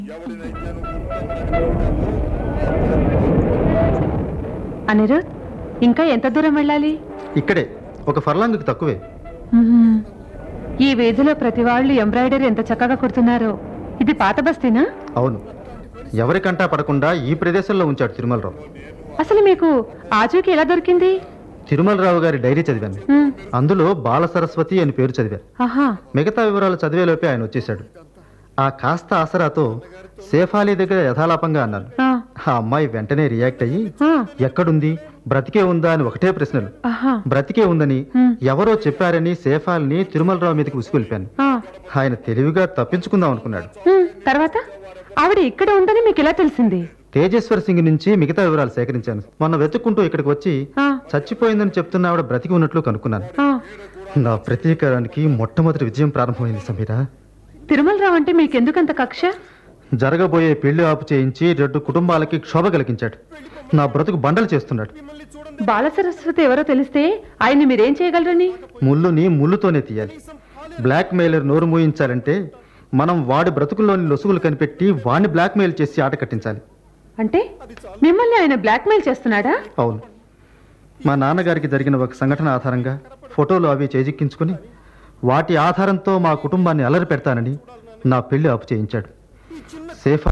అనిరుద్ ఇంకా ఎంత దూరం వెళ్ళాలి ఇక్కడే ఒక ఫర్లాంగ్కి తక్కువే మ్మ్. ఈ వీధిలో ప్రతి వాళ్ళు ఎంబ్రాయిడరీ ఎంత చక్కగా కుడుతున్నారో ఇది పాత బస్తీనా అవును ఎవరికంటా పడకుండా ఈ ప్రదేశంలో ఉంచాడు తిరుమలరావు అసలు మీకు ఆచూకీ ఎలా దొరికింది తిరుమలరావు గారి డైరీ చదివాను మ్మ్. అందులో బాల సరస్వతి అని పేరు చదివాను ఆహా మిగతా వివరాలు చదివేలోపే ఆయన వచ్చేశాడు ఆ కాస్త ఆసరాతో సేఫాలి దగ్గర యథాలాపంగా అన్నాను ఆ, ఆ అమ్మాయి వెంటనే రియాక్ట్ అయ్యి ఆ, ఎక్కడుంది బ్రతికే ఉందా అని ఒకటే ప్రశ్నలు ఆహా బ్రతికే ఉందని హ్మ్. ఎవరో చెప్పారని సేఫాల్ని తిరుమలరావు మీదకి ఉసుకెళ్ళిపాను ఆ, ఆయన తెలివిగా తప్పించుకుందాం అనుకున్నాడు మ్మ్. తర్వాత ఆవిడ ఇక్కడ ఉందని మీకు ఎలా తెలిసింది తేజేశ్వర్ సింగ్ నుంచి మిగతా వివరాలు సేకరించాను మొన్న వెతుక్కుంటూ ఇక్కడికి వచ్చి ఆ, చచ్చిపోయిందని చెప్తున్న ఆవిడ బ్రతికి ఉన్నట్లు కనుక్కున్నాను ఆ. నా ప్రతీకారానికి మొట్టమొదటి విజయం ప్రారంభమైంది సమీర తిరుమలరావు అంటే మీకెందుకంత కక్ష జరగబోయే పెళ్లి ఆపు చేయించి రెండు కుటుంబాలకి క్షోభ కలిగించాడు నా బ్రతుకు బండలు చేస్తున్నాడు బాల సరస్వతి ఎవరో తెలిస్తే ఆయన్ని మీరేం చేయగలరని ముళ్ళుని ముళ్ళుతోనే తీయాలి బ్లాక్ మెయిలర్ నోరు మూయించాలంటే మనం వాడి బ్రతుకుల్లోని లొసుగులు కనిపెట్టి వాడిని బ్లాక్ మెయిల్ చేసి ఆట కట్టించాలి అంటే మిమ్మల్ని ఆయన బ్లాక్మెయిల్ చేస్తున్నాడా అవును మా నాన్నగారికి జరిగిన ఒక సంఘటన ఆధారంగా ఫోటోలు అవి చేజిక్కించుకుని వాటి ఆధారంతో మా కుటుంబాన్ని అలరి పెడతానని నా పెళ్లి ఆపు చేయించాడు సేఫ్